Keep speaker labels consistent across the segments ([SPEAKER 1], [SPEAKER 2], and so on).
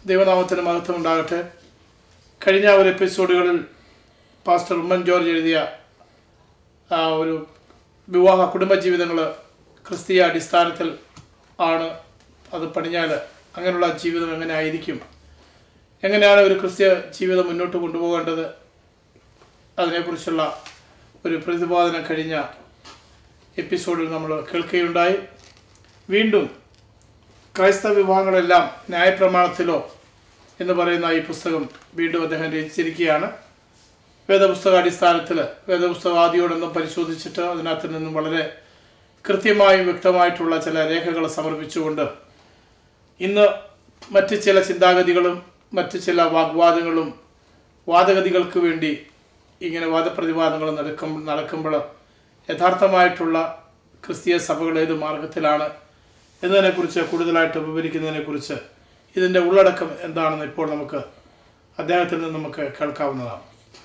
[SPEAKER 1] ദൈവനാമത്തിന് മഹത്വം ഉണ്ടാകട്ടെ കഴിഞ്ഞ ഒരു എപ്പിസോഡുകളിൽ പാസ്റ്റർ ഉമ്മൻ ജോർജ് എഴുതിയ ആ ഒരു വിവാഹ കുടുംബജീവിതങ്ങൾ ക്രിസ്തീയ അടിസ്ഥാനത്തിൽ ആണ് അത് പണിഞ്ഞാൽ അങ്ങനെയുള്ള ജീവിതം എങ്ങനെ ആയിരിക്കും എങ്ങനെയാണ് ഒരു ക്രിസ്തീയ ജീവിതം മുന്നോട്ട് കൊണ്ടുപോകേണ്ടത് അതിനെക്കുറിച്ചുള്ള ഒരു പ്രതിപാദനം കഴിഞ്ഞ എപ്പിസോഡിൽ നമ്മൾ കേൾക്കുകയുണ്ടായി വീണ്ടും ക്രൈസ്തവ വിഭാഗങ്ങളെല്ലാം ന്യായപ്രമാണത്തിലോ എന്ന് പറയുന്ന ഈ പുസ്തകം വീണ്ടും അദ്ദേഹം രചിച്ചിരിക്കുകയാണ് വേദപുസ്തക അടിസ്ഥാനത്തിൽ വേദപുസ്തക ആദിയോടൊന്നും പരിശോധിച്ചിട്ട് അതിനകത്ത് നിന്നും വളരെ കൃത്യമായും വ്യക്തമായിട്ടുള്ള ചില രേഖകൾ സമർപ്പിച്ചുകൊണ്ട് ഇന്ന് മറ്റ് ചില ചിന്താഗതികളും മറ്റ് ചില വാഗ്വാദങ്ങളും വാദഗതികൾക്ക് വേണ്ടി ഇങ്ങനെ വാദപ്രതിവാദങ്ങൾ നടക്കും നടക്കുമ്പോൾ യഥാർത്ഥമായിട്ടുള്ള ക്രിസ്തീയ സഭകൾ ഏത് മാർഗത്തിലാണ് എന്നതിനെക്കുറിച്ച് കൂടുതലായിട്ട് വിവരിക്കുന്നതിനെക്കുറിച്ച് ഇതിൻ്റെ ഉള്ളടക്കം എന്താണെന്ന് ഇപ്പോൾ നമുക്ക് അദ്ദേഹത്തിൽ നിന്ന് നമുക്ക് കേൾക്കാവുന്നതാണ്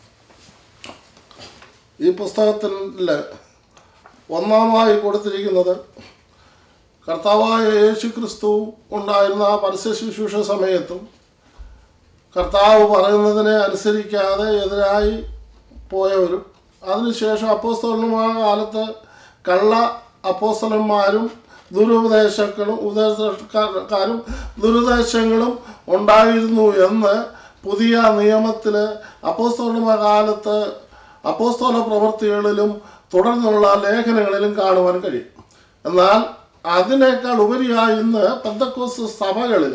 [SPEAKER 2] ഈ പുസ്തകത്തിൽ ഒന്നാമായി കൊടുത്തിരിക്കുന്നത് കർത്താവായ യേശു ക്രിസ്തു ഉണ്ടായിരുന്ന ആ പരസ്യ ശുശ്രൂഷ സമയത്തും കർത്താവ് പറയുന്നതിനെ അനുസരിക്കാതെ എതിരായി പോയവരും അതിനുശേഷം അപ്പോസ്തലന്മാർ കാലത്ത് കള്ള അപ്പോസ്തലന്മാരും ദുരുപദേശങ്ങളും ഉപദേശക്കാരും ദുരുദ്ദേശങ്ങളും ഉണ്ടായിരുന്നു എന്ന് പുതിയ നിയമത്തിൽ അപ്പോസ്തലന്മാർ കാലത്ത് അപ്പോസ്തല പ്രവൃത്തികളിലും തുടർന്നുള്ള ലേഖനങ്ങളിലും കാണുവാൻ കഴിയും എന്നാൽ അതിനേക്കാൾ ഉപരിയായി ഇന്ന് പെന്തക്കോസ് സഭകളിൽ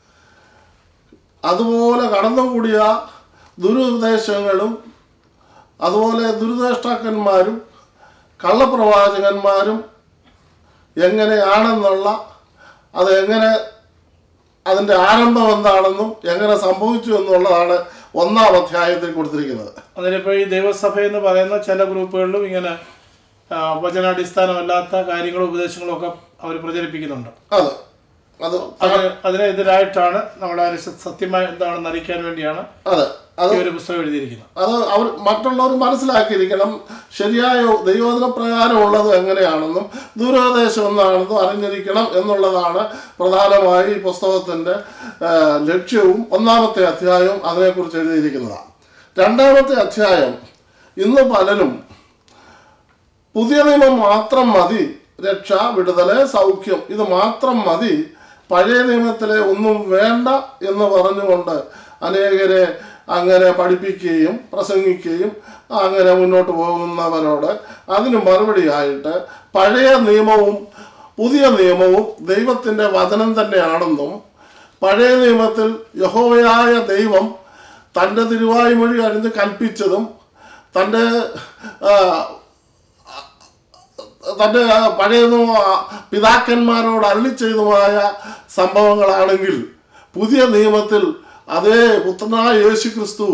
[SPEAKER 2] അതുപോലെ കടന്നുകൂടിയ ദുരുപദേശങ്ങളും അതുപോലെ ദുരുദേഷ്ടാക്കന്മാരും കള്ളപ്രവാചകന്മാരും എങ്ങനെയാണെന്നുള്ള അത് എങ്ങനെ അതിൻ്റെ ആരംഭം എന്താണെന്നും എങ്ങനെ സംഭവിച്ചു എന്നുള്ളതാണ് ഒന്നാം അധ്യായത്തിൽ കൊടുത്തിരിക്കുന്നത്
[SPEAKER 1] അതിലിപ്പോൾ ഈ ദൈവസഭ എന്ന് പറയുന്ന ചില ഗ്രൂപ്പുകളിലും ഇങ്ങനെ ആ, വചനാടിസ്ഥാനമല്ലാത്ത കാര്യങ്ങളും ഉപദേശങ്ങളും ഒക്കെ അവർ പ്രചരിപ്പിക്കുന്നുണ്ട്
[SPEAKER 2] അത് അത്
[SPEAKER 1] അത് അതിനെതിരായിട്ടാണ് നമ്മുടെ അനുസ- സത്യമായി എന്താണെന്ന് അറിയിക്കാൻ വേണ്ടിയാണ്
[SPEAKER 2] അതെ അത്
[SPEAKER 1] ഈ ഒരു പുസ്തകം എഴുതിയിരിക്കുന്നത്
[SPEAKER 2] അത് അവർ മറ്റുള്ളവർ മനസ്സിലാക്കിയിരിക്കണം ശരിയായ ദൈവോധന പ്രകാരമുള്ളത് എങ്ങനെയാണെന്നും ദൂരോദേശം എന്താണെന്നും അറിഞ്ഞിരിക്കണം എന്നുള്ളതാണ് പ്രധാനമായി ഈ പുസ്തകത്തിൻ്റെ ആ, ലക്ഷ്യവും ഒന്നാമത്തെ അധ്യായവും അതിനെക്കുറിച്ച് എഴുതിയിരിക്കുന്നതാണ് രണ്ടാമത്തെ അധ്യായം ഇന്ന് പലരും പുതിയ നിയമം മാത്രം മതി രക്ഷ വിടുതല് സൗഖ്യം ഇത് മാത്രം മതി പഴയ നിയമത്തിലെ ഒന്നും വേണ്ട എന്ന് പറഞ്ഞുകൊണ്ട് അനേകരെ അങ്ങനെ പഠിപ്പിക്കുകയും പ്രസംഗിക്കുകയും അങ്ങനെ മുന്നോട്ട് പോകുന്നവരോട് അതിന് മറുപടിയായിട്ട് പഴയ നിയമവും പുതിയ നിയമവും ദൈവത്തിൻ്റെ വചനം തന്നെയാണെന്നും പഴയ നിയമത്തിൽ യഹോവയായ ദൈവം തൻ്റെ തിരുവായ്മൊഴി അറിഞ്ഞ് കൽപ്പിച്ചതും തൻ്റെ ആ, തൻ്റെ പഴയ പിതാക്കന്മാരോട് അരളി ചെയ്തതുമായ സംഭവങ്ങളാണെങ്കിൽ പുതിയ നിയമത്തിൽ അതേ പുത്രനായ യേശു ക്രിസ്തു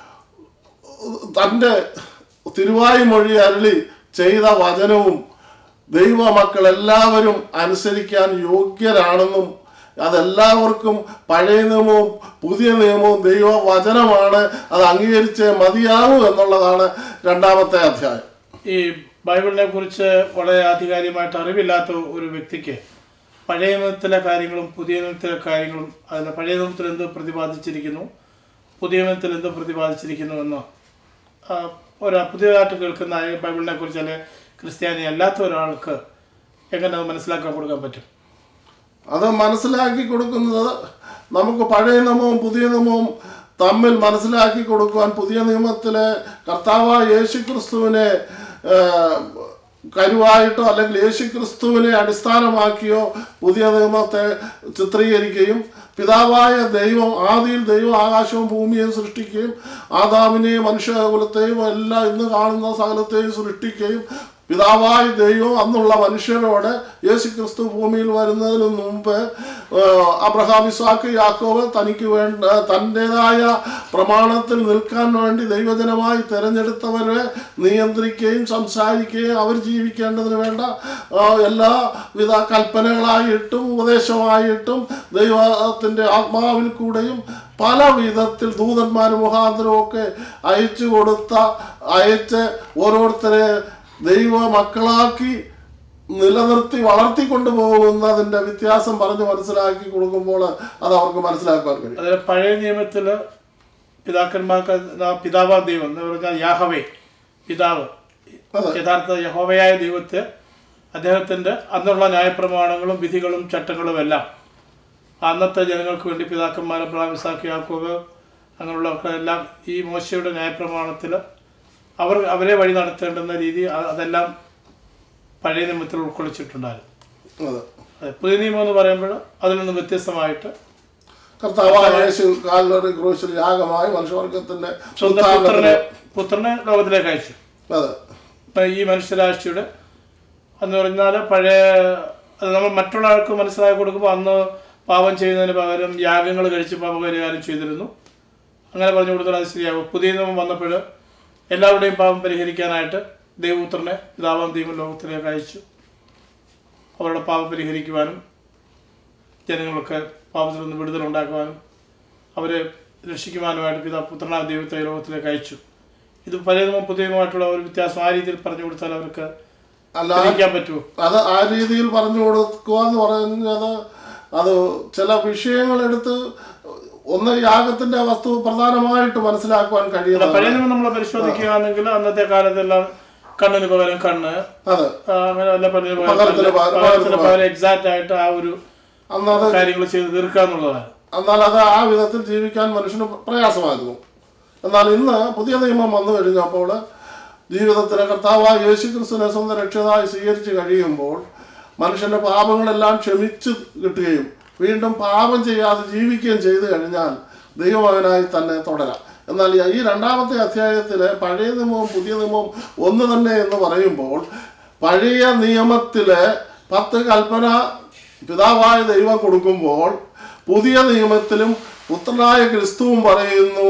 [SPEAKER 2] തൻ്റെ തിരുവായി മൊഴി അരളി ചെയ്ത വചനവും ദൈവമക്കൾ എല്ലാവരും അനുസരിക്കാൻ യോഗ്യരാണെന്നും അതെല്ലാവർക്കും പഴയ നിയമവും പുതിയ നിയമവും ദൈവ വചനമാണ് അത് അംഗീകരിച്ചേ മതിയാവൂ എന്നുള്ളതാണ് രണ്ടാമത്തെ അധ്യായം
[SPEAKER 1] ഈ ബൈബിളിനെ കുറിച്ച് വളരെ ആധികാരികമായിട്ട് അറിവില്ലാത്ത ഒരു വ്യക്തിക്ക് പഴയ നിയമത്തിലെ കാര്യങ്ങളും പുതിയ നിയമത്തിലെ കാര്യങ്ങളും അതിന് പഴയ നിയമത്തിൽ എന്ത് പ്രതിപാദിച്ചിരിക്കുന്നു പുതിയ നിയമത്തിൽ എന്ത് പ്രതിപാദിച്ചിരിക്കുന്നു എന്ന് ആ, ഒരു പുതിയതായിട്ട് കേൾക്കുന്ന ഈ ബൈബിളിനെ കുറിച്ച് അല്ലെങ്കിൽ ക്രിസ്ത്യാനി അല്ലാത്ത ഒരാൾക്ക് എങ്ങനെ അത് മനസ്സിലാക്കാൻ കൊടുക്കാൻ പറ്റും
[SPEAKER 2] അത് മനസ്സിലാക്കി കൊടുക്കുന്നത് നമുക്ക് പഴയ നിയമവും പുതിയ നിയമവും തമ്മിൽ മനസ്സിലാക്കി കൊടുക്കുവാൻ പുതിയ നിയമത്തിലെ കർത്താവായ യേശു ക്രിസ്തുവിനെ കരുവായിട്ടോ അല്ലെങ്കിൽ യേശു ക്രിസ്തുവിനെ അടിസ്ഥാനമാക്കിയോ പുതിയ നിയമത്തെ ചിത്രീകരിക്കുകയും പിതാവായ ദൈവം ആദിയിൽ ദൈവം ആകാശവും ഭൂമിയെയും സൃഷ്ടിക്കുകയും ആദാമിനെയും മനുഷ്യകുലത്തെയും എല്ലാം ഇന്ന് കാണുന്ന സകലത്തെയും സൃഷ്ടിക്കുകയും പിതാവായ ദൈവം അന്നുള്ള മനുഷ്യരോട് യേശു ക്രിസ്തു ഭൂമിയിൽ വരുന്നതിന് മുമ്പ് ആ, അബ്രഹാം ഇസാക്ക് യാക്കോബ് തനിക്ക് വേണ്ട തൻ്റെതായ പ്രമാണത്തിൽ നിൽക്കാൻ വേണ്ടി ദൈവജനമായി തിരഞ്ഞെടുത്തവരെ നിയന്ത്രിക്കുകയും സംസാരിക്കുകയും അവർ ജീവിക്കേണ്ടതിന് വേണ്ട ആ, എല്ലാവിധ കൽപ്പനകളായിട്ടും ഉപദേശമായിട്ടും ദൈവത്തിൻ്റെ ആത്മാവിൽ കൂടെയും പല വിധത്തിൽ ദൂതന്മാർ മുഖാന്തരമൊക്കെ അയച്ചു കൊടുത്ത അയച്ച് ഓരോരുത്തരെ ദൈവ മക്കളാക്കി നിലനിർത്തി വളർത്തിക്കൊണ്ടു പോകുന്നതിന്റെ വ്യത്യാസം പറഞ്ഞ് മനസ്സിലാക്കി കൊടുക്കുമ്പോൾ അത് അവർക്ക് മനസ്സിലാക്കാൻ കഴിയും
[SPEAKER 1] അതിൽ പഴയ നിയമത്തിൽ പിതാക്കന്മാർക്ക് ആ പിതാവാ ദൈവം എന്ന് പറഞ്ഞാൽ യാഹവേ പിതാവ്
[SPEAKER 2] അതെ.
[SPEAKER 1] യഥാർത്ഥ യഹോവയായ ദൈവത്തെ അദ്ദേഹത്തിൻ്റെ അന്നുള്ള ന്യായപ്രമാണങ്ങളും വിധികളും ചട്ടങ്ങളും എല്ലാം അന്നത്തെ ജനങ്ങൾക്ക് വേണ്ടി പിതാക്കന്മാർ അബ്രഹാം ഇസാഖ് യാക്കോബ് അങ്ങനെയുള്ളവർക്ക് എല്ലാം ഈ മോശയുടെ ന്യായപ്രമാണത്തിൽ അവർ അവരെ വഴി നടത്തേണ്ടുന്ന രീതി അ- അതെല്ലാം പഴയ നിയമത്തിൽ ഉൾക്കൊള്ളിച്ചിട്ടുണ്ടായിരുന്നു
[SPEAKER 2] അതെ
[SPEAKER 1] അതെ, പുതിയ നിയമം എന്ന് പറയുമ്പോൾ അതിൽ നിന്ന് വ്യത്യസ്തമായിട്ട്
[SPEAKER 2] കർത്താവായ യേശു കാൽവറി ക്രൂശിൽ യാഗമായി മനുഷ്യവർഗത്തിന്റെ
[SPEAKER 1] സ്വന്തം പുത്രനെ പുത്രനെ ലോകത്തിലേക്ക് അയച്ചു
[SPEAKER 2] അതെ
[SPEAKER 1] ഇപ്പം ഈ മനുഷ്യരാശിയുടെ എന്ന് പറഞ്ഞാൽ പഴയ അത് നമ്മൾ മറ്റുള്ള ആൾക്ക് മനസ്സിലാക്കി കൊടുക്കുമ്പോൾ അന്ന് പാപം ചെയ്യുന്നതിന് പകരം യാഗങ്ങൾ കഴിച്ച് പാപപരിഹാരം ചെയ്തിരുന്നു അങ്ങനെ പറഞ്ഞു കൊടുത്താൽ അത് ശരിയാകും പുതിയ നിയമം വന്നപ്പോൾ എല്ലാവരുടെയും പാപം പരിഹരിക്കാനായിട്ട് ദൈവപുത്രനെ പിതാവാം ദൈവം ലോകത്തിലേക്ക് അയച്ചു അവരുടെ പാപം പരിഹരിക്കുവാനും ജനങ്ങൾക്ക് പാപത്തിൽ നിന്ന് വിടുതലുണ്ടാക്കുവാനും അവരെ രക്ഷിക്കുവാനുമായിട്ട് പിതാ പുത്രനായ ദൈവത്തെ ഈ ലോകത്തിലേക്ക് അയച്ചു ഇത് പഴയ നിയമം പുതിയ നിയമമായിട്ടുള്ള ഒരു വ്യത്യാസം ആ രീതിയിൽ പറഞ്ഞു കൊടുത്താൽ അവർക്ക്
[SPEAKER 2] അല്ല
[SPEAKER 1] ഗ്രഹിക്കാൻ പറ്റുമോ
[SPEAKER 2] അത് ആ രീതിയിൽ പറഞ്ഞു കൊടുക്കുക എന്ന് പറഞ്ഞത് അത് ചില വിഷയങ്ങൾ എടുത്ത് ഒന്ന് യാഗത്തിന്റെ വസ്തു പ്രധാനമായിട്ട് മനസ്സിലാക്കുവാൻ
[SPEAKER 1] അല്ല,
[SPEAKER 2] കഴിയുന്നത്
[SPEAKER 1] പഴയ നിയമം നമ്മൾ പരിശോധിക്കുകയാണെങ്കിൽ അന്നത്തെ കാലത്തെല്ലാം കണ്ണിന് പകരം കണ്ണ്
[SPEAKER 2] അതെ
[SPEAKER 1] ആ, അങ്ങനെ വല്ല പല്ലിന് പകരം
[SPEAKER 2] പകരത്തിന്
[SPEAKER 1] പല്ല്,
[SPEAKER 2] പകരം-
[SPEAKER 1] പകരത്തിന് പകരം എക്സാക്റ്റ് ആയിട്ട് ആ ഒരു
[SPEAKER 2] അന്നത്
[SPEAKER 1] കാര്യങ്ങൾ ചെയ്ത് തീർക്കുക എന്നുള്ളതാണ്
[SPEAKER 2] എന്നാൽ അത് ആ വിധത്തിൽ ജീവിക്കാൻ മനുഷ്യന് പ്രയാസമായിരുന്നു എന്നാൽ ഇന്ന് പുതിയ നിയമം വന്നു കഴിഞ്ഞപ്പോൾ ജീവിതത്തിലെ കർത്താവായ യേശു ക്രിസ്തുവിനെ സ്വന്തം രക്ഷിതായി സ്വീകരിച്ച് കഴിയുമ്പോൾ മനുഷ്യന്റെ പാപങ്ങളെല്ലാം ക്ഷമിച്ച് കിട്ടുകയും വീണ്ടും പാപം ചെയ്യാതെ ജീവിക്കുകയും ചെയ്തു കഴിഞ്ഞാൽ ദൈവമകനായി തന്നെ തുടരാം എന്നാൽ ഈ രണ്ടാമത്തെ അധ്യായത്തിലെ പഴയ നിയമവും പുതിയ നിയമവും ഒന്ന് തന്നെ എന്ന് പറയുമ്പോൾ പഴയ നിയമത്തിലെ പത്ത് കൽപ്പന പിതാവായ ദൈവം കൊടുക്കുമ്പോൾ പുതിയ നിയമത്തിലും പുത്രനായ ക്രിസ്തുവും പറയുന്നു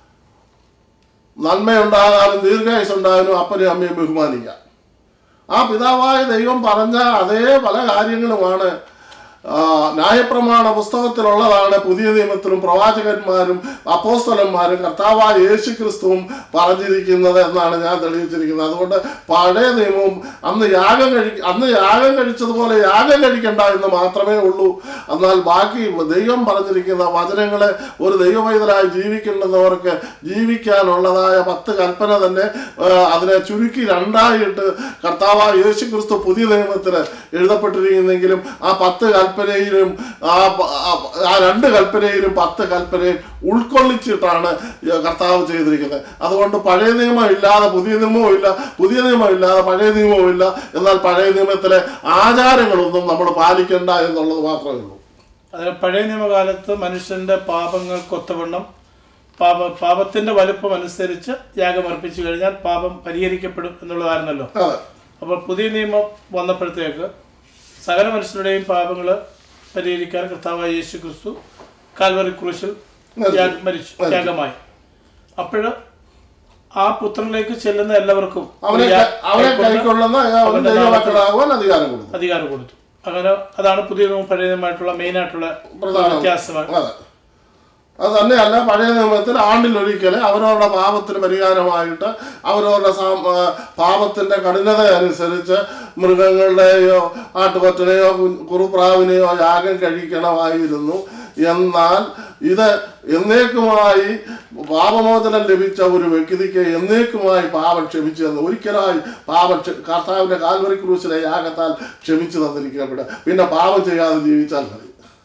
[SPEAKER 2] നന്മയുണ്ടാകാനും ദീർഘായുസ് ഉണ്ടാകാനും അപ്പനെയും അമ്മയും ബഹുമാനിക്കുക ആ പിതാവായ ദൈവം പറഞ്ഞ അതേ പല കാര്യങ്ങളുമാണ് ആ, ന്യായപ്രമാണ പുസ്തകത്തിലുള്ളതാണ് പുതിയ നിയമത്തിലും പ്രവാചകന്മാരും അപ്പോസ്തലന്മാരും കർത്താവായ യേശു ക്രിസ്തുവും പറഞ്ഞിരിക്കുന്നത് എന്നാണ് ഞാൻ തെളിയിച്ചിരിക്കുന്നത് അതുകൊണ്ട് പഴയ നിയമവും അന്ന് യാഗം കഴി അന്ന് യാഗം കഴിച്ചതുപോലെ യാഗം കഴിക്കണ്ട എന്ന് മാത്രമേ ഉള്ളൂ എന്നാൽ ബാക്കി ദൈവം പറഞ്ഞിരിക്കുന്ന വചനങ്ങളെ ഒരു ദൈവവൈതലായി ജീവിക്കേണ്ടവർക്ക് ജീവിക്കാനുള്ളതായ പത്ത് കൽപ്പന തന്നെ ആ, അതിനെ ചുരുക്കി രണ്ടായിട്ട് കർത്താവായ യേശു ക്രിസ്തു പുതിയ നിയമത്തിൽ എഴുതപ്പെട്ടിരിക്കുന്നെങ്കിലും ആ പത്ത് കൽപ്പനയിലും ആ പ- ആ- ആ രണ്ട് കൽപ്പനയിലും പത്ത് കൽപ്പനയും ഉൾക്കൊള്ളിച്ചിട്ടാണ് കർത്താവ് ചെയ്തിരിക്കുന്നത് അതുകൊണ്ട് പഴയ നിയമം ഇല്ലാതെ പുതിയ നിയമവും ഇല്ല പുതിയ നിയമം ഇല്ലാതെ പഴയ നിയമവും ഇല്ല എന്നാൽ പഴയ നിയമത്തിലെ ആചാരങ്ങളൊന്നും നമ്മൾ പാലിക്കണ്ട എന്നുള്ളത് മാത്രമേ ഉള്ളൂ
[SPEAKER 1] അതിന് പഴയ നിയമകാലത്ത് മനുഷ്യന്റെ പാപങ്ങൾക്കൊത്തവണ്ണം പാപ പാപത്തിന്റെ വലുപ്പം അനുസരിച്ച് യാഗം അർപ്പിച്ചു കഴിഞ്ഞാൽ പാപം പരിഹരിക്കപ്പെടും എന്നുള്ളതായിരുന്നല്ലോ
[SPEAKER 2] അതെ
[SPEAKER 1] അപ്പോൾ പുതിയ നിയമം വന്നപ്പോഴത്തേക്ക് സകല മനുഷ്യരുടെയും പാപങ്ങൾ പരിഹരിക്കാൻ കർത്താവായ യേശു ക്രിസ്തു കാൽവറി ക്രൂശിൽ യാഗ- മരിച്ചു യാഗമായി അപ്പോൾ ആ പുത്രനിലേക്ക് ചെല്ലുന്ന എല്ലാവർക്കും
[SPEAKER 2] അവനെ
[SPEAKER 1] ഒരു യാ-
[SPEAKER 2] അവനെ
[SPEAKER 1] കൈക്കൊണ്ട്
[SPEAKER 2] കൈക്കൊള്ളുന്ന അവൻ ദൈവമക്കളാകുവാൻ അധികാരം കൊടുക്കും
[SPEAKER 1] അധികാരം കൊടുത്തു അങ്ങനെ അതാണ് പുതിയ നിയമം പഴയ നിയമമായിട്ടുള്ള മെയിനായിട്ടുള്ള
[SPEAKER 2] പ്രധാനം.
[SPEAKER 1] വ്യത്യാസമാണ്
[SPEAKER 2] അതെ അത് തന്നെയല്ല പഴയ നിയമത്തിൽ ആണ്ടിലൊരിക്കൽ അവരവരുടെ പാപത്തിന് പരിഹാരമായിട്ട് അവരവരുടെ സാം- ആ, പാപത്തിന്റെ കഠിനത അനുസരിച്ച് മൃഗങ്ങളുടെയോ ആട്ടുകൊറ്റനെയോ കു- കുറുപ്രാവിനെയോ യാഗം കഴിക്കണമായിരുന്നു എന്നാൽ ഇത് എന്നേക്കുമായി പാപമോചനം ലഭിച്ച ഒരു വ്യക്തിക്ക് എന്നേക്കുമായി പാപം ക്ഷമിച്ചു തന്നു ഒരിക്കലായി പാപം ക്ഷ- കർത്താവിന്റെ കാൽവറി ക്രൂശിലെ യാഗത്താൽ ക്ഷമിച്ചു തന്നിരിക്കപ്പെടെ പിന്നെ പാപം ചെയ്യാതെ ജീവിച്ചാൽ മതി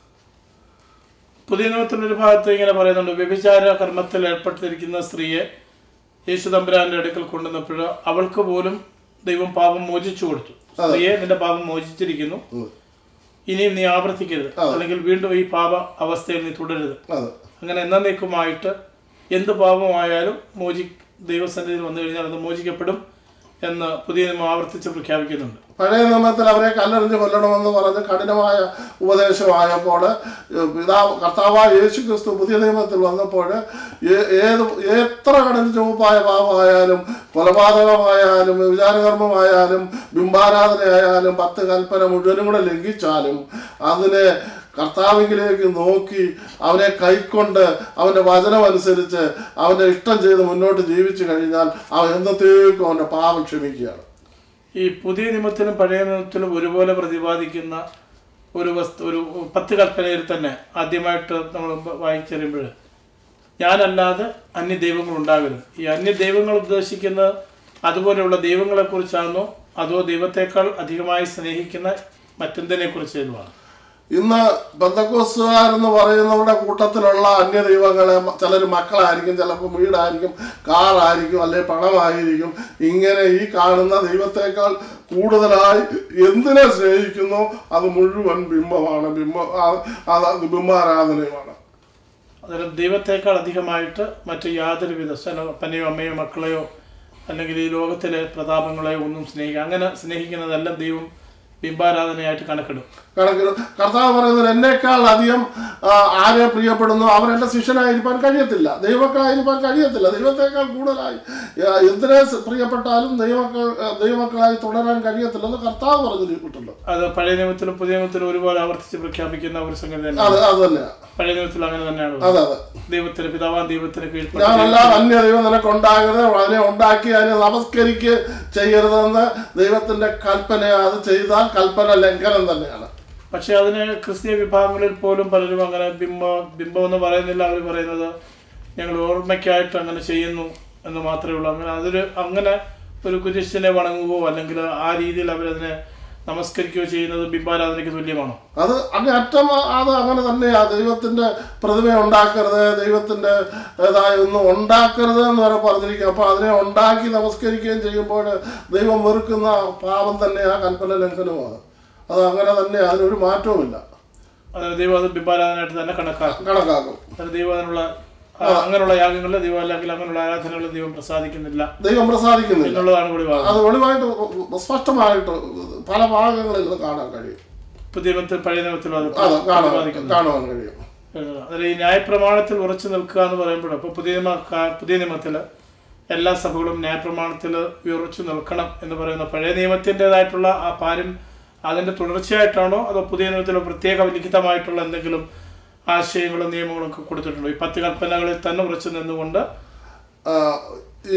[SPEAKER 1] പുതിയ നിയമത്തിന്റെ ഒരു ഭാഗത്ത് ഇങ്ങനെ പറയുന്നുണ്ട് വ്യഭിചാര കർമ്മത്തിൽ ഏർപ്പെട്ടിരിക്കുന്ന സ്ത്രീയെ യേശു തമ്പുരാന്റെ അടുക്കൽ കൊണ്ടുവന്നപ്പോൾ അവൾക്ക് പോലും ദൈവം പാപം മോചിച്ചു കൊടുത്തു സ്ത്രീയെ നിന്റെ പാപം മോചിച്ചിരിക്കുന്നു
[SPEAKER 2] ഉം.
[SPEAKER 1] ഇനിയും നീ ആവർത്തിക്കരുത് അല്ലെങ്കിൽ വീണ്ടും ഈ പാപ അവസ്ഥയിൽ നീ തുടരുത്
[SPEAKER 2] അതെ
[SPEAKER 1] അങ്ങനെ എന്നേക്കുമായിട്ട് എന്ത് പാപമായാലും മോചി ദൈവസന്നിധിയിൽ വന്നു കഴിഞ്ഞാൽ അത് മോചിക്കപ്പെടും എന്ന് പുതിയ നിയമം ആവർത്തിച്ച് പ്രഖ്യാപിക്കുന്നുണ്ട്
[SPEAKER 2] പഴയ നിയമത്തിൽ അവരെ കല്ലെറിഞ്ഞ് കൊല്ലണമെന്ന് പറഞ്ഞ് കഠിനമായ ഉപദേശമായപ്പോൾ ഏഹ്, പിതാവ് കർത്താവായ യേശു ക്രിസ്തു പുതിയ നിയമത്തിൽ വന്നപ്പോൾ ഏ- ഏത് എത്ര കഠിന ചുവപ്പായ പാപമായാലും കൊലപാതകമായാലും വിചാരകർമ്മമായാലും ബിംബാരാധനയായാലും പത്ത് കൽപ്പന മുഴുവനും കൂടെ ലംഘിച്ചാലും അതിനെ കർത്താവിലേക്ക് നോക്കി അവനെ കൈക്കൊണ്ട് അവൻ്റെ വചനം അനുസരിച്ച് അവൻ്റെ ഇഷ്ടം ചെയ്ത് മുന്നോട്ട് ജീവിച്ചു കഴിഞ്ഞാൽ അവൻ എന്നത്തേക്കും അവൻ്റെ പാപം ക്ഷമിക്കുകയാണ്
[SPEAKER 1] ഈ പുതിയ നിയമത്തിലും പഴയ നിയമത്തിലും ഒരുപോലെ പ്രതിപാദിക്കുന്ന ഒരു വസ്തു ഒരു പത്ത് കൽപ്പനയിൽ തന്നെ ആദ്യമായിട്ട് നമ്മൾ വായിച്ചറിയുമ്പോൾ ഞാനല്ലാതെ അന്യ ദൈവങ്ങൾ ഉണ്ടാകരുത് ഈ അന്യ ദൈവങ്ങൾ ഉദ്ദേശിക്കുന്നത് അതുപോലെയുള്ള ദൈവങ്ങളെക്കുറിച്ചാണോ അതോ ദൈവത്തെക്കാൾ അധികമായി സ്നേഹിക്കുന്ന മറ്റെന്തിനെ കുറിച്ചുമാണ്
[SPEAKER 2] ഇന്ന് ബന്ധക്കോസുകാരെന്ന് പറയുന്നവരുടെ കൂട്ടത്തിലുള്ള അന്യ ദൈവങ്ങളെ ചിലർ മക്കളായിരിക്കും ചിലപ്പോൾ വീടായിരിക്കും കാറായിരിക്കും അല്ലെങ്കിൽ പണമായിരിക്കും ഇങ്ങനെ ഈ കാണുന്ന ദൈവത്തെക്കാൾ കൂടുതലായി എന്തിനെ സ്നേഹിക്കുന്നു അത് മുഴുവൻ ബിംബമാണ് ബിംബ ആ- അത് ബിംബാരാധനയുമാണ്
[SPEAKER 1] അന്നേരം ദൈവത്തെക്കാൾ അധികമായിട്ട് മറ്റു യാതൊരുവിധ പനയോ അമ്മയോ മക്കളെയോ അല്ലെങ്കിൽ ഈ ലോകത്തിലെ പ്രതാപങ്ങളെയോ ഒന്നും സ്നേഹിക്കുക അങ്ങനെ സ്നേഹിക്കുന്നതെല്ലാം ദൈവം ബിംബാരാധനയായിട്ട് കണക്കിടും
[SPEAKER 2] കണക്കിന് കർത്താവ് പറയുന്നത് എന്നേക്കാൾ അധികം ആ, ആരെ പ്രിയപ്പെടുന്നു അവൻ എൻ്റെ ശിഷ്യനായിരിക്കാൻ കഴിയത്തില്ല ദൈവമക്കളായിരിക്കാൻ കഴിയത്തില്ല ദൈവത്തെക്കാൾ കൂടുതലായി ആ, എന്തിനെ സ് പ്രിയപ്പെട്ടാലും ദൈവമക്കൾ ആ, ദൈവമക്കളായി തുടരാൻ കഴിയത്തില്ലെന്ന് കർത്താവ് പറഞ്ഞിട്ടുണ്ട്
[SPEAKER 1] അത് പഴയ നിയമത്തിലും പുതിയ നിയമത്തിലും ഒരുപോലെ ആവർത്തിച്ച് പ്രഖ്യാപിക്കുന്ന ഒരു സംഗതി തന്നെ
[SPEAKER 2] അത് അത് തന്നെയാണ്
[SPEAKER 1] പഴയ നിയമത്തിൽ അങ്ങനെ തന്നെയാണ്
[SPEAKER 2] അതെ അതെ
[SPEAKER 1] ദൈവത്തിന് പിതാവാൻ ദൈവത്തിന് കീഴ്പ്പെട്ട്
[SPEAKER 2] ഞാനല്ലാതെ അന്യ ദൈവം നിനക്ക് ഉണ്ടാകരുത് അതിനെ ഉണ്ടാക്കി അതിനെ നമസ്കരിക്കുക ചെയ്യരുതെന്ന് ദൈവത്തിന്റെ കൽപ്പന അത് ചെയ്താൽ കൽപ്പന ലംഘനം തന്നെയാണ്
[SPEAKER 1] പക്ഷെ അതിന് ക്രിസ്തീയ വിഭാഗങ്ങളിൽ പോലും പലരും അങ്ങനെ ബിംബ ബിംബം എന്ന് പറയുന്നില്ല അവർ പറയുന്നത് ഞങ്ങൾ ഓർമ്മയ്ക്കായിട്ട് അങ്ങനെ ചെയ്യുന്നു എന്ന് മാത്രമേ ഉള്ളൂ അങ്ങനെ അതൊരു അങ്ങനെ ഒരു കുരിശിനെ വണങ്ങുകയോ അല്ലെങ്കിൽ ആ രീതിയിൽ അവരതിനെ നമസ്കരിക്കുകയോ ചെയ്യുന്നത് ബിംബാരാധനയ്ക്ക് തുല്യമാണോ
[SPEAKER 2] അത് അങ്ങേറ്റം അത് അങ്ങനെ തന്നെയാ ദൈവത്തിന്റെ പ്രതിമ ഉണ്ടാക്കരുത് ദൈവത്തിന്റെ ഇതായ ഒന്നും ഉണ്ടാക്കരുത് എന്ന് വരെ പറഞ്ഞിരിക്കും അപ്പൊ അതിനെ ഉണ്ടാക്കി നമസ്കരിക്കുകയും ചെയ്യുമ്പോൾ ദൈവം വെറുക്കുന്ന പാപം തന്നെ ആ കൽപ്പന ലംഘനമാണ് അത് അങ്ങനെ തന്നെ അതിനൊരു മാറ്റവുമില്ല
[SPEAKER 1] അതിന് ദൈവം അത് ബിംബാരാധനയായിട്ട് തന്നെ കണക്കാക്കും
[SPEAKER 2] കണക്കാക്കും
[SPEAKER 1] അത് ദൈവം അതിനുള്ള ആ, അങ്ങനെയുള്ള യാഗങ്ങളിൽ ദൈവം അല്ലെങ്കിൽ അങ്ങനെയുള്ള ആരാധനകളിൽ ദൈവം പ്രസാദിക്കുന്നില്ല
[SPEAKER 2] ദൈവം പ്രസാദിക്കുന്നില്ല
[SPEAKER 1] എന്നുള്ളതാണ് കൂടി വാദം
[SPEAKER 2] അത് വെളിവായിട്ട് സ്പഷ്ടമായിട്ട് പല ഭാഗങ്ങളിൽ ഇത് കാണാൻ കഴിയും
[SPEAKER 1] പുതിയ നിയമത്തിൽ പഴയ നിയമത്തിലും അത്
[SPEAKER 2] അത് കാണാൻ
[SPEAKER 1] പ്രതിപാദിക്കുന്നു
[SPEAKER 2] കാണുവാൻ കഴിയും
[SPEAKER 1] അതിൽ ഈ ന്യായപ്രമാണത്തിൽ ഉറച്ചു നിൽക്കുക എന്ന് പറയുമ്പോൾ ഇപ്പോൾ പുതിയ നിയമ കാ- പുതിയ നിയമത്തിൽ എല്ലാ സഭകളും ന്യായപ്രമാണത്തിൽ ഉറച്ചു നിൽക്കണം എന്ന് പറയുന്ന പഴയ നിയമത്തിൻ്റെതായിട്ടുള്ള ആ പാരം അതിൻ്റെ തുടർച്ചയായിട്ടാണോ അതോ പുതിയ നിയമത്തിൽ പ്രത്യേക ലിഖിതമായിട്ടുള്ള എന്തെങ്കിലും ആശയങ്ങളും നിയമങ്ങളും ഒക്കെ കൊടുത്തിട്ടുണ്ടോ ഈ പത്ത് കൽപ്പനകളിൽ തന്നെ ഉറച്ചു നിന്നുകൊണ്ട്
[SPEAKER 2] ആ, ഈ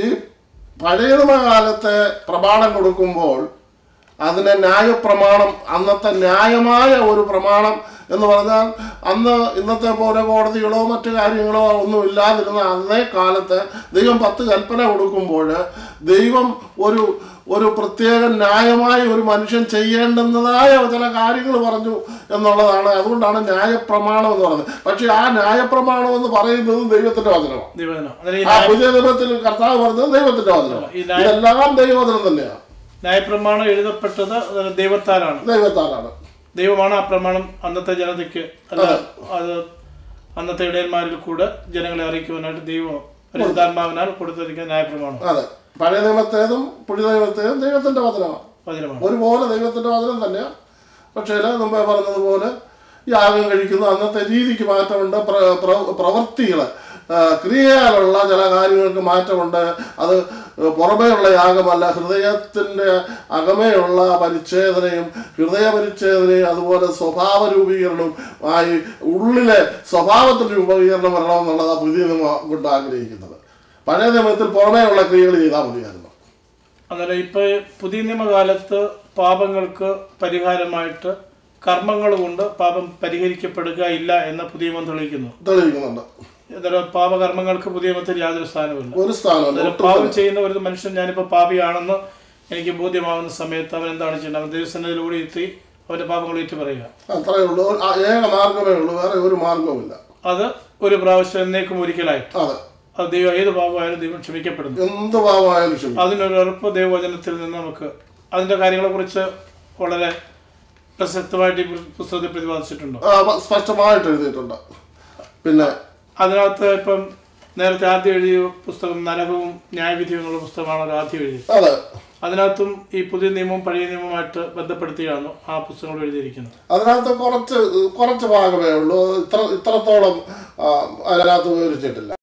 [SPEAKER 2] പഴയ കാലത്തെ പ്രമാണം കൊടുക്കുമ്പോൾ അതിനെ ന്യായപ്രമാണം അന്നത്തെ ന്യായമായ ഒരു പ്രമാണം എന്ന് പറഞ്ഞാൽ അന്ന് ഇന്നത്തെ പോലെ കോടതികളോ മറ്റു കാര്യങ്ങളോ ഒന്നും ഇല്ലാതിരുന്ന അന്നേ കാലത്ത് ദൈവം പത്ത് കൽപ്പന കൊടുക്കുമ്പോൾ ദൈവം ഒരു ഒരു പ്രത്യേക ന്യായമായ ഒരു മനുഷ്യൻ ചെയ്യേണ്ടുന്നതായ ചില കാര്യങ്ങൾ പറഞ്ഞു എന്നുള്ളതാണ് അതുകൊണ്ടാണ് ന്യായപ്രമാണം എന്ന് പറയുന്നത് പക്ഷേ ആ ന്യായപ്രമാണം എന്ന് പറയുന്നത് ദൈവത്തിന്റെ വചനമാണ്
[SPEAKER 1] ദൈവജനം അതിൽ ഈ
[SPEAKER 2] ആ പുതിയ നിയമത്തിൽ കർത്താവ് പറഞ്ഞത് ദൈവത്തിന്റെ വചനമാണ്
[SPEAKER 1] ഈ ന്യായ-
[SPEAKER 2] ഇതെല്ലാം ദൈവവചനം തന്നെയാണ്
[SPEAKER 1] ന്യായപ്രമാണം എഴുതപ്പെട്ടത് ദൈവത്താലാണ്
[SPEAKER 2] ദൈവത്താലാണ്
[SPEAKER 1] ദൈവമാണ് ആ പ്രമാണം അന്നത്തെ ജനതയ്ക്ക് അല്ല അത് അന്നത്തെ ഇടയന്മാരിൽ കൂടെ ജനങ്ങളെ അറിയിക്കുവാനായിട്ട് ദൈവം പരിശുദ്ധാത്മാവിനാൽ കൊടുത്തിരിക്കുന്ന ന്യായപ്രമാണം
[SPEAKER 2] അതെ പഴയ നിയമത്തേതും പുതിയ നിയമത്തേതും ദൈവത്തിന്റെ വചനമാണ്
[SPEAKER 1] വചനമാണ്
[SPEAKER 2] ഒരുപോലെ ദൈവത്തിന്റെ വചനം തന്നെയാണ് പക്ഷേ മുമ്പേ പറഞ്ഞതുപോലെ യാഗം കഴിക്കുന്ന അന്നത്തെ രീതിക്ക് മാറ്റമുണ്ട് പ്ര- പ്ര- പ്രവൃത്തികള് ആ, ക്രിയയിലുള്ള ചില കാര്യങ്ങൾക്ക് മാറ്റമുണ്ട് അത് പുറമേയുള്ള യാഗമല്ല ഹൃദയത്തിൻ്റെ അകമേയുള്ള പരിച്ഛേദനയും ഹൃദയ പരിച്ഛേദനയും അതുപോലെ സ്വഭാവ രൂപീകരണവും ആയി ഉള്ളിലെ സ്വഭാവത്തിൻ്റെ രൂപീകരണം വരണമെന്നുള്ളതാണ് പുതിയ നിയമം കൊണ്ട് ആഗ്രഹിക്കുന്നത് പഴയ നിയമത്തിൽ പുറമേയുള്ള ക്രിയകൾ ചെയ്താൽ മതിയായിരുന്നു
[SPEAKER 1] അന്നേരം ഇപ്പൊ പുതിയ നിയമകാലത്ത് പാപങ്ങൾക്ക് പരിഹാരമായിട്ട് കർമ്മങ്ങൾ കൊണ്ട് പാപം പരിഹരിക്കപ്പെടുക ഇല്ല എന്ന പുതിയ നിയമം തെളിയിക്കുന്നു
[SPEAKER 2] തെളിയിക്കുന്നുണ്ട്
[SPEAKER 1] അന്നേരം പാപകർമ്മങ്ങൾക്ക് പുതിയ നിയമത്തിൽ യാതൊരു സ്ഥാനവുമില്ല
[SPEAKER 2] ഒരു സ്ഥാനമല്ല
[SPEAKER 1] അന്നേരം
[SPEAKER 2] ഒട്ടും
[SPEAKER 1] പാപം ചെയ്യുന്ന ഒരു മനുഷ്യൻ ഞാനിപ്പോൾ പാപിയാണെന്ന് എനിക്ക് ബോധ്യമാവുന്ന സമയത്ത് അവൻ എന്താണ് ചെയ്യുന്നത് അവൻ ദൈവസന്നിധിയിലൂടെ എത്തി അവന്റെ പാപങ്ങൾ ഏറ്റു പറയുക
[SPEAKER 2] അത്രയേ ഉള്ളൂ ആ ഏക മാർഗമേ ഉള്ളൂ വേറെ ഒരു മാർഗവുമില്ല
[SPEAKER 1] അത് ഒരു പ്രാവശ്യം എന്നേക്കും ഒരിക്കലായിട്ട്
[SPEAKER 2] അതെ
[SPEAKER 1] അത് ദൈവം ഏത് പാപമായാലും ദൈവം ക്ഷമിക്കപ്പെടുന്നു
[SPEAKER 2] എന്ത് പാപമായാലും ക്ഷമിക്കും
[SPEAKER 1] അതിനൊരു ഉറപ്പ് ദൈവവചനത്തിൽ നിന്ന് നമുക്ക് അതിന്റെ കാര്യങ്ങളെക്കുറിച്ച് വളരെ പ്രസക്തമായിട്ട് ഈ പുസ്തകത്തിൽ പ്രതിപാദിച്ചിട്ടുണ്ട്
[SPEAKER 2] ആ, മ- സ്പഷ്ടമായിട്ട് എഴുതിയിട്ടുണ്ട് പിന്നെ
[SPEAKER 1] അതിനകത്ത് ഇപ്പം നേരത്തെ ആദ്യം എഴുതിയ പുസ്തകം നരകവും ന്യായവിധിയും എന്നുള്ള പുസ്തകമാണ് ആദ്യം എഴുതിയത്
[SPEAKER 2] അതെ
[SPEAKER 1] അതിനകത്തും ഈ പുതിയ നിയമവും പഴയ നിയമവുമായിട്ട് ബന്ധപ്പെടുത്തിയാണ് ആ പുസ്തകങ്ങൾ എഴുതിയിരിക്കുന്നത്
[SPEAKER 2] അതിനകത്ത് കുറച്ച് കുറച്ച് ഭാഗമേ ഉള്ളൂ ഇത്ര ഇത്രത്തോളം ആ, അതിനകത്ത് വിവരിച്ചിട്ടില്ല